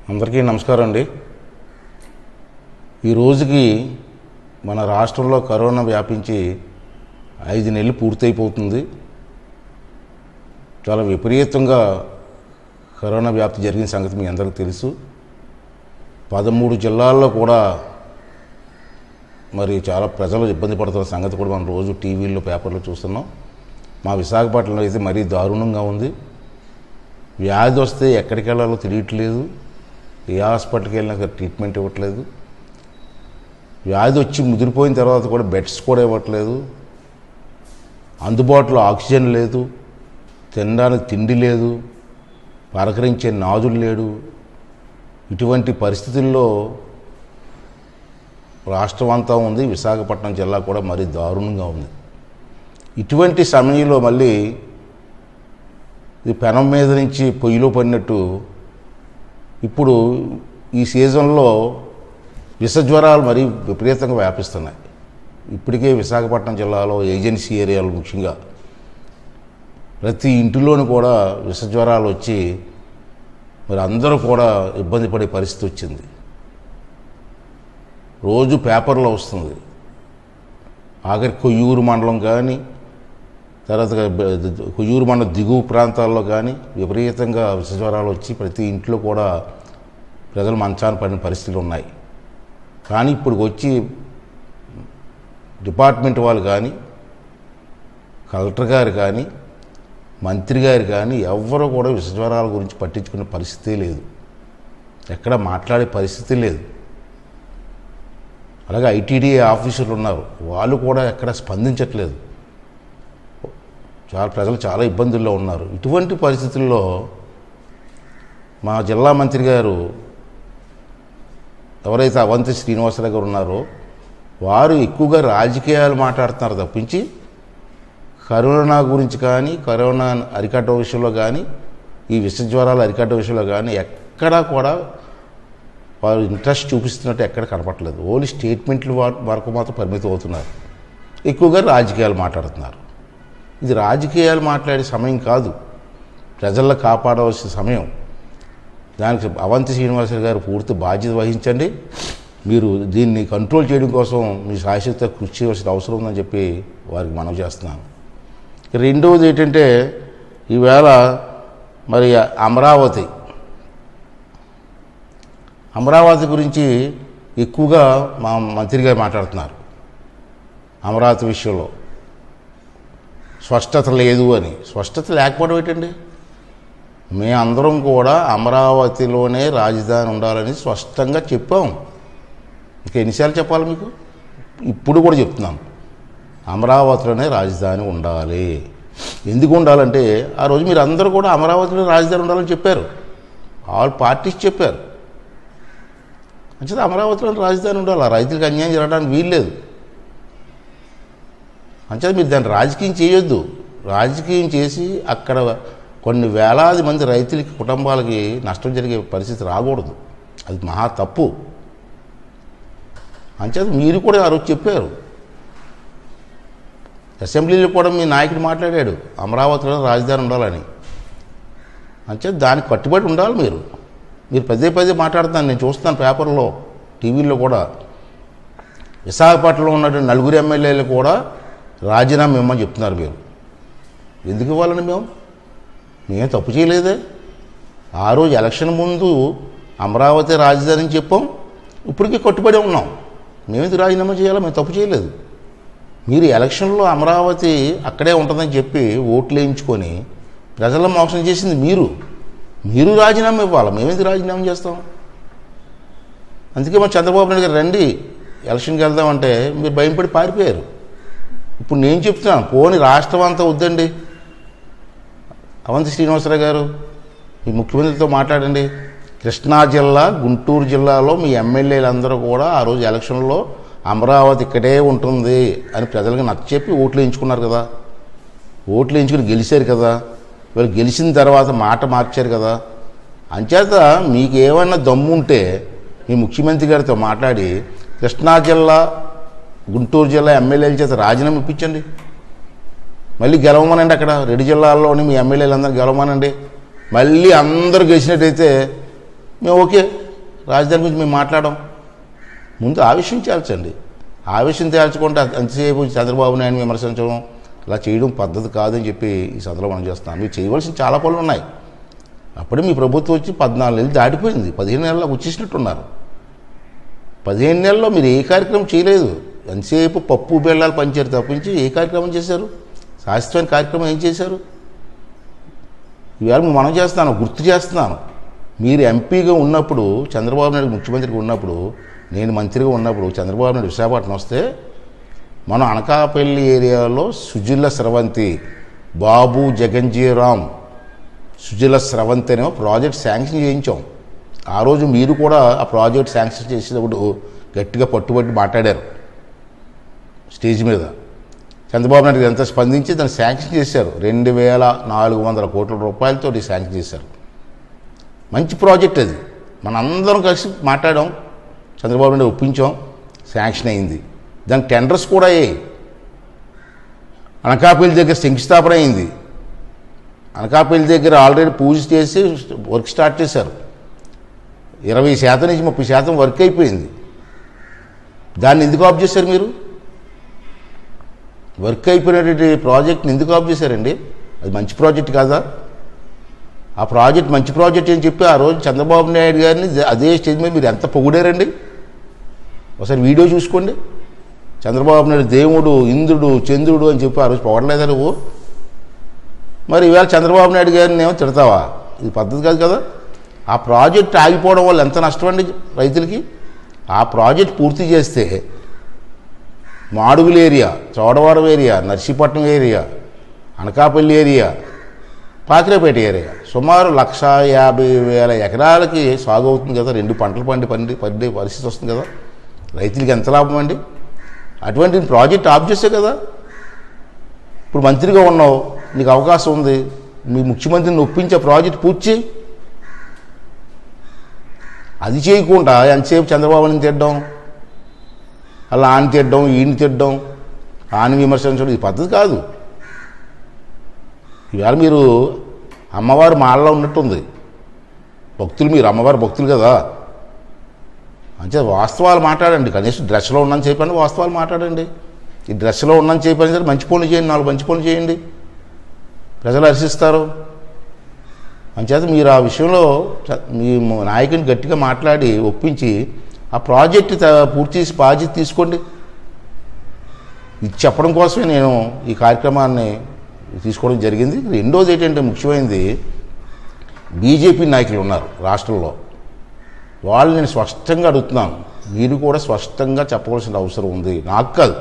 అందరికీ నమస్కారం అండి ఈ రోజుకి మన రాష్ట్రంలో కరోనా వ్యాపించి ఐదు నెలలు పూర్తయిపోతుంది చాలా విపరీతంగా కరోనా వ్యాప్తి జరిగిన సంగతి మీ అందరికీ తెలుసు పదమూడు జిల్లాల్లో కూడా మరి చాలా ప్రజలు ఇబ్బంది పడుతున్న సంగతి కూడా మనం రోజు టీవీల్లో పేపర్లో చూస్తున్నాం మా విశాఖపట్నంలో అయితే మరీ దారుణంగా ఉంది వ్యాధి వస్తే ఎక్కడికి వెళ్ళాలో తెలియట్లేదు ఏ హాస్పిటల్కి వెళ్ళినా అక్కడ ట్రీట్మెంట్ ఇవ్వట్లేదు వ్యాధి వచ్చి ముదిరిపోయిన తర్వాత కూడా బెడ్స్ కూడా ఇవ్వట్లేదు అందుబాటులో ఆక్సిజన్ లేదు తినడానికి తిండి లేదు పలకరించే నాదులు లేడు ఇటువంటి పరిస్థితుల్లో రాష్ట్రం అంతా ఉంది విశాఖపట్నం జిల్లా కూడా మరీ దారుణంగా ఉంది ఇటువంటి సమయంలో మళ్ళీ ఇది పెనం మీద నుంచి పొయ్యిలో పడినట్టు ఇప్పుడు ఈ సీజన్లో విషజ్వరాలు మరీ విపరీతంగా వ్యాపిస్తున్నాయి ఇప్పటికే విశాఖపట్నం జిల్లాలో ఏజెన్సీ ఏరియాలు ముఖ్యంగా ప్రతి ఇంటిలోనూ కూడా విషజ్వరాలు వచ్చి మరి అందరూ కూడా ఇబ్బంది పడే పరిస్థితి వచ్చింది రోజు పేపర్లో వస్తుంది ఆఖరి కొయ్యూరు మండలం కానీ తర్వాత కొయ్యూరు మండలం దిగువ ప్రాంతాల్లో కానీ విపరీతంగా విషజ్వరాలు వచ్చి ప్రతి ఇంట్లో కూడా ప్రజలు మంచాన పడిన పరిస్థితులు ఉన్నాయి కానీ ఇప్పుడు వచ్చి డిపార్ట్మెంట్ వాళ్ళు కానీ కలెక్టర్ గారు కానీ మంత్రి గారు కానీ ఎవ్వరూ కూడా విషజ్వరాల గురించి పట్టించుకునే పరిస్థితే లేదు ఎక్కడ మాట్లాడే పరిస్థితి లేదు అలాగే ఐటీడీఏ ఆఫీసర్లు ఉన్నారు వాళ్ళు కూడా ఎక్కడ స్పందించట్లేదు చాలా ప్రజలు చాలా ఇబ్బందుల్లో ఉన్నారు ఇటువంటి పరిస్థితుల్లో మా జిల్లా మంత్రి గారు ఎవరైతే అవంతి శ్రీనివాసరావు గారు ఉన్నారో వారు ఎక్కువగా రాజకీయాలు మాట్లాడుతున్నారు తప్పించి కరోనా గురించి కానీ కరోనా అరికట్ట విషయంలో కానీ ఈ విషజ్వరాలు అరికట్ట విషయంలో కానీ ఎక్కడా కూడా వారు ఇంట్రెస్ట్ చూపిస్తున్నట్టు ఎక్కడ కనపట్లేదు ఓన్లీ స్టేట్మెంట్లు వా- వరకు మాత్రం పరిమితం అవుతున్నారు ఎక్కువగా రాజకీయాలు మాట్లాడుతున్నారు ఇది రాజకీయాలు మాట్లాడే సమయం కాదు ప్రజల్లో కాపాడవలసిన సమయం దానికి అవంతి శ్రీనివాసరావు గారు పూర్తి బాధ్యత వహించండి మీరు దీన్ని కంట్రోల్ చేయడం కోసం మీ శాశ్వత కృషి చేయవలసిన అవసరం ఉందని చెప్పి వారికి మనవి చేస్తున్నాను రెండవది ఏంటంటే ఈవేళ మరి అమరావతి అమరావతి గురించి ఎక్కువగా మా మంత్రి గారు మాట్లాడుతున్నారు అమరావతి విషయంలో స్పష్టత లేదు అని స్పష్టత లేకపోవడం ఏంటండి మేమందరం కూడా అమరావతిలోనే రాజధాని ఉండాలని స్పష్టంగా చెప్పాం ఇంకా ఎన్నిసార్లు చెప్పాలి మీకు ఇప్పుడు కూడా చెప్తున్నాం అమరావతిలోనే రాజధాని ఉండాలి ఎందుకు ఉండాలంటే ఆ రోజు మీరు అందరూ కూడా అమరావతిలో రాజధాని ఉండాలని చెప్పారు ఆల్ పార్టీస్ చెప్పారు అంచేత అమరావతిలో రాజధాని ఉండాలి ఆ రైతులకు అన్యాయం జరగడానికి వీల్లేదు అంచేత మీరు దాన్ని రాజకీయం చేయొద్దు రాజకీయం చేసి అక్కడ కొన్ని వేలాది మంది రైతులకి కుటుంబాలకి నష్టం జరిగే పరిస్థితి రాకూడదు అది మహా తప్పు అంచేత మీరు కూడా ఆ రోజు చెప్పారు అసెంబ్లీలో కూడా మీ నాయకుడు మాట్లాడాడు అమరావతిలో రాజధాని ఉండాలని అంచేత దానికి కట్టుబడి ఉండాలి మీరు మీరు పదే పదే మాట్లాడుతున్నాను నేను చూస్తున్నాను పేపర్లో టీవీల్లో కూడా విశాఖపట్నంలో ఉన్నటువంటి నలుగురు ఎమ్మెల్యేలు కూడా రాజీనామా ఇమ్మని చెప్తున్నారు మీరు ఎందుకు ఇవ్వాలని మేము మేము తప్పు చేయలేదే ఆ రోజు ఎలక్షన్ ముందు అమరావతి రాజధాని అని చెప్పాం ఇప్పటికీ కట్టుబడి ఉన్నాం మేమెందుకు రాజీనామా చేయాలో మేము తప్పు చేయలేదు మీరు ఎలక్షన్లో అమరావతి అక్కడే ఉంటుందని చెప్పి ఓట్లు వేయించుకొని ప్రజలను మోసం చేసింది మీరు మీరు రాజీనామా ఇవ్వాలి మేమెందుకు రాజీనామా చేస్తాం అందుకే మా చంద్రబాబు నాయుడు గారు రండి ఎలక్షన్కి వెళ్దామంటే మీరు భయపడి పారిపోయారు ఇప్పుడు నేను చెప్తున్నాను పోని రాష్ట్రం అంతా వద్దండి అవంతి శ్రీనివాసరావు గారు మీ ముఖ్యమంత్రితో మాట్లాడండి కృష్ణా జిల్లా గుంటూరు జిల్లాలో మీ ఎమ్మెల్యేలు అందరూ కూడా ఆ రోజు ఎలక్షన్లో అమరావతి ఇక్కడే ఉంటుంది అని ప్రజలకు నచ్చచెప్పి ఓట్లు వేయించుకున్నారు కదా ఓట్లు వేయించుకుని గెలిచారు కదా వీళ్ళు గెలిచిన తర్వాత మాట మార్చారు కదా అంచేత మీకు ఏమన్నా దమ్ము ఉంటే మీ ముఖ్యమంత్రి గారితో మాట్లాడి కృష్ణా జిల్లా గుంటూరు జిల్లా ఎమ్మెల్యేల చేత రాజీనామా ఇప్పించండి మళ్ళీ గెలవమనండి అక్కడ రెండు జిల్లాల్లోని మీ ఎమ్మెల్యేలు అందరూ గెలవమనండి మళ్ళీ అందరూ గెలిచినట్టయితే మేము ఓకే రాజధాని గురించి మేము మాట్లాడడం ముందు ఆ విషయం తేల్చండి ఆ విషయం తేల్చకుండా అంతసేపు చంద్రబాబు నాయుడు విమర్శించడం ఇలా చేయడం పద్ధతి కాదని చెప్పి ఈ సదలో మనం చేస్తున్నాం మీరు చేయవలసిన చాలా పనులు ఉన్నాయి అప్పుడే మీ ప్రభుత్వం వచ్చి పద్నాలుగు నెలలు దాటిపోయింది పదిహేను నెలలకు వచ్చేసినట్టున్నారు పదిహేను నెలల్లో మీరు ఏ కార్యక్రమం చేయలేదు ఎంతసేపు పప్పు బెల్లాలు పంచారు తప్పించి ఏ కార్యక్రమం చేశారు శాశ్వతమైన కార్యక్రమం ఏం చేశారు ఈవేళ మనం చేస్తున్నాను గుర్తు చేస్తున్నాను మీరు ఎంపీగా ఉన్నప్పుడు చంద్రబాబు నాయుడు ముఖ్యమంత్రిగా ఉన్నప్పుడు నేను మంత్రిగా ఉన్నప్పుడు చంద్రబాబు నాయుడు విశాఖపట్నం వస్తే మనం అనకాపల్లి ఏరియాలో సుజిల్ల స్రవంతి బాబు జగంజీరామ్ సుజల స్రవంతి అనే ప్రాజెక్ట్ శాంక్షన్ చేయించాం ఆ రోజు మీరు కూడా ఆ ప్రాజెక్ట్ శాంక్షన్ చేసేటప్పుడు గట్టిగా పట్టుబట్టి మాట్లాడారు స్టేజ్ మీద చంద్రబాబు నాయుడు గారు ఎంత స్పందించి దాన్ని శాంక్షన్ చేశారు రెండు వేల నాలుగు వందల కోట్ల రూపాయలతో శాంక్షన్ చేశారు మంచి ప్రాజెక్ట్ అది మనందరం కలిసి మాట్లాడాం చంద్రబాబు నాయుడు ఒప్పించాం శాంక్షన్ అయింది దానికి టెండర్స్ కూడా అయ్యాయి అనకాపల్లి దగ్గర శంకుస్థాపన అయింది అనకాపల్లి దగ్గర ఆల్రెడీ పూజ చేసి వర్క్ స్టార్ట్ చేశారు ఇరవై శాతం నుంచి ముప్పై శాతం వర్క్ అయిపోయింది దాన్ని ఎందుకు ఆఫ్ చేశారు మీరు వర్క్ అయిపోయినటువంటి ప్రాజెక్ట్ని ఎందుకు ఆఫ్ చేశారండి అది మంచి ప్రాజెక్ట్ కాదా ఆ ప్రాజెక్ట్ మంచి ప్రాజెక్ట్ అని చెప్పి ఆ రోజు చంద్రబాబు నాయుడు గారిని అదే స్టేజ్ మీద మీరు ఎంత పొగిడారండి ఒకసారి వీడియో చూసుకోండి చంద్రబాబు నాయుడు దేవుడు ఇంద్రుడు చంద్రుడు అని చెప్పి ఆ రోజు పొగడలేదా నువ్వు మరి ఈవేళ చంద్రబాబు నాయుడు గారిని ఏమో తిడతావా ఇది పద్ధతి కాదు కదా ఆ ప్రాజెక్ట్ ఆగిపోవడం వల్ల ఎంత నష్టం అండి రైతులకి ఆ ప్రాజెక్ట్ పూర్తి చేస్తే Madugula area Chodavaram area Narsipatnam area Anakapalli area Pakirepeta area సుమారు లక్ష యాభై వేల ఎకరాలకి సాగు అవుతుంది కదా రెండు పంటలు పండి పండి పండే పరిస్థితి వస్తుంది కదా రైతులకి ఎంత లాభం అండి అటువంటి ప్రాజెక్ట్ ఆఫ్ చేసే కదా ఇప్పుడు మంత్రిగా ఉన్నావు నీకు అవకాశం ఉంది మీ ముఖ్యమంత్రిని ఒప్పించే ప్రాజెక్ట్ పూర్తి చేయి అది చేయకుండా ఎంతసేపు చంద్రబాబుని తిట్టడం అలా ఆని తిట్టడం ఈయన తిట్టడం ఆని విమర్శించడం ఇది పద్ధతి కాదు ఈవేళ మీరు అమ్మవారు మాలలో ఉన్నట్టుంది భక్తులు మీరు అమ్మవారి భక్తులు కదా అంతే వాస్తవాలు మాట్లాడండి కనీసం డ్రెస్లో ఉన్నాను చెప్పండి వాస్తవాలు మాట్లాడండి ఈ డ్రెస్లో ఉన్నాను చెప్పని సరే మంచి పనులు చేయండి నాలుగు మంచి పనులు చేయండి ప్రజలు హర్షిస్తారు అంచేత మీరు ఆ విషయంలో చ- మీ నాయకుని గట్టిగా మాట్లాడి ఒప్పించి ఆ ప్రాజెక్ట్ త- పూర్తి చేసి బాధ్యత తీసుకోండి ఇది చెప్పడం కోసమే నేను ఈ కార్యక్రమాన్ని తీసుకోవడం జరిగింది రెండోది ఏంటంటే ముఖ్యమైనది బీజేపీ నాయకులు ఉన్నారు రాష్ట్రంలో వాళ్ళు నేను స్పష్టంగా అడుగుతున్నాను మీరు కూడా స్పష్టంగా చెప్పవలసిన అవసరం ఉంది నాకు కాదు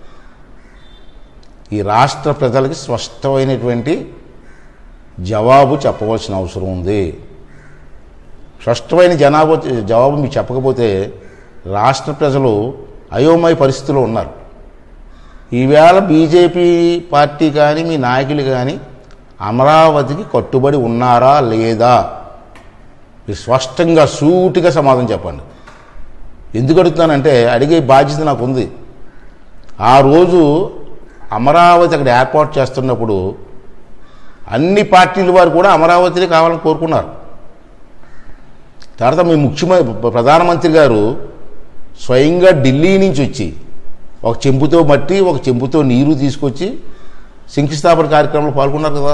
ఈ రాష్ట్ర ప్రజలకి స్పష్టమైనటువంటి జవాబు చెప్పవలసిన అవసరం ఉంది స్పష్టమైన జనాభా జవాబు మీకు చెప్పకపోతే రాష్ట్ర ప్రజలు అయోమయ పరిస్థితిలో ఉన్నారు ఈవేళ బీజేపీ పార్టీ కానీ మీ నాయకులు కానీ అమరావతికి కట్టుబడి ఉన్నారా లేదా మీరు స్పష్టంగా సూటిగా సమాధానం చెప్పండి ఎందుకు అడుగుతున్నానంటే అడిగే బాధ్యత నాకు ఉంది ఆ రోజు అమరావతి అక్కడ ఏర్పాటు చేస్తున్నప్పుడు అన్ని పార్టీల వారు కూడా అమరావతిని కావాలని కోరుకున్నారు తర్వాత మీ ముఖ్యమంత్రి ప్రధానమంత్రి గారు స్వయంగా ఢిల్లీ నుంచి వచ్చి ఒక చెంబుతో మట్టి ఒక చెంబుతో నీరు తీసుకొచ్చి శంకుస్థాపన కార్యక్రమంలో పాల్గొన్నారు కదా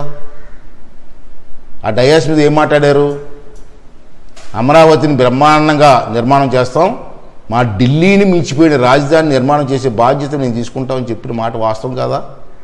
ఆ డయాస్ మీద ఏం మాట్లాడారు అమరావతిని బ్రహ్మాండంగా నిర్మాణం చేస్తాం మా ఢిల్లీని మించిపోయిన రాజధాని నిర్మాణం చేసే బాధ్యత నేను తీసుకుంటామని చెప్పిన మాట వాస్తవం కాదా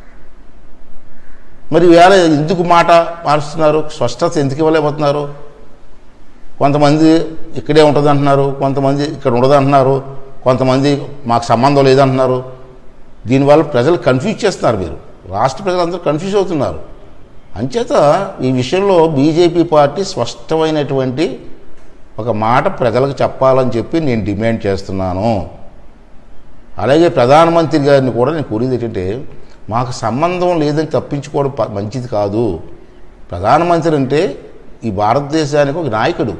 మరి వేళ ఎందుకు మాట మారుస్తున్నారు స్పష్టత ఎందుకు ఇవ్వలేకపోతున్నారు కొంతమంది ఇక్కడే ఉంటుంది అంటున్నారు కొంతమంది ఇక్కడ ఉండదు అంటున్నారు కొంతమంది మాకు సంబంధం లేదంటున్నారు దీనివల్ల ప్రజలు కన్ఫ్యూజ్ చేస్తున్నారు మీరు రాష్ట్ర ప్రజలందరూ కన్ఫ్యూజ్ అవుతున్నారు అంచేత ఈ విషయంలో బీజేపీ పార్టీ స్పష్టమైనటువంటి ఒక మాట ప్రజలకు చెప్పాలని చెప్పి నేను డిమాండ్ చేస్తున్నాను అలాగే ప్రధానమంత్రి గారిని కూడా నేను కోరేది ఏంటంటే మాకు సంబంధం లేదని తప్పించుకోవడం ప- మంచిది కాదు ప్రధానమంత్రి అంటే ఈ భారతదేశానికి ఒక నాయకుడు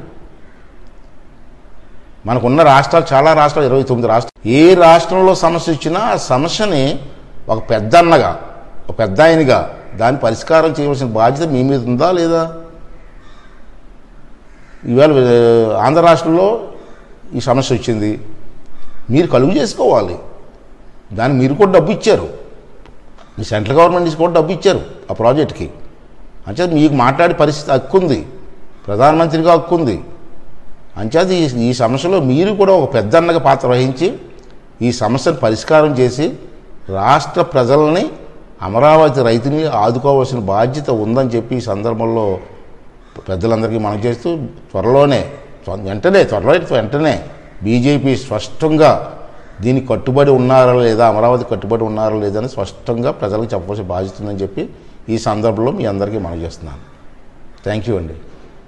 మనకున్న రాష్ట్రాలు చాలా రాష్ట్రాలు ఇరవై తొమ్మిది రాష్ట్రాలు ఏ రాష్ట్రంలో సమస్య వచ్చినా ఆ సమస్యని ఒక పెద్దన్నగా ఒక పెద్ద ఆయనగా దాన్ని పరిష్కారం చేయవలసిన బాధ్యత మీ మీద ఉందా లేదా ఇవాళ ఆ, ఆంధ్ర రాష్ట్రంలో ఈ సమస్య వచ్చింది మీరు కలుగు చేసుకోవాలి దానికి మీరు కూడా డబ్బు ఇచ్చారు మీ సెంట్రల్ గవర్నమెంట్ నుంచి కూడా డబ్బు ఇచ్చారు ఆ ప్రాజెక్ట్కి అంచేత మీకు మాట్లాడే పరిస్థితి హక్కు ఉంది ప్రధానమంత్రిగా హక్కు ఉంది అంచేత ఈ ఈ సమస్యలో మీరు కూడా ఒక పెద్దన్నగా పాత్ర వహించి ఈ సమస్యను పరిష్కారం చేసి రాష్ట్ర ప్రజల్ని అమరావతి రైతుని ఆదుకోవాల్సిన బాధ్యత ఉందని చెప్పి ఈ సందర్భంలో పెద్దలందరికీ మనం చేస్తూ త్వరలోనే త్వ- వెంటనే త్వరలో వెంటనే బీజేపీ స్పష్టంగా దీనికి కట్టుబడి ఉన్నారా లేదా అమరావతి కట్టుబడి ఉన్నారా లేదా అని స్పష్టంగా ప్రజలకు చెప్పవలసిన బాధ్యత ఉందని చెప్పి ఈ సందర్భంలో మీ అందరికీ మనం చేస్తున్నాను థ్యాంక్ యూ అండి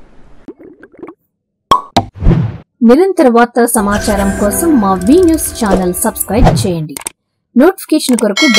నిరంతర వార్తా సమాచారం కోసం మా వి న్యూస్ ఛానల్ సబ్స్క్రైబ్ చేయండి నోటిఫికేషన్ కొరకు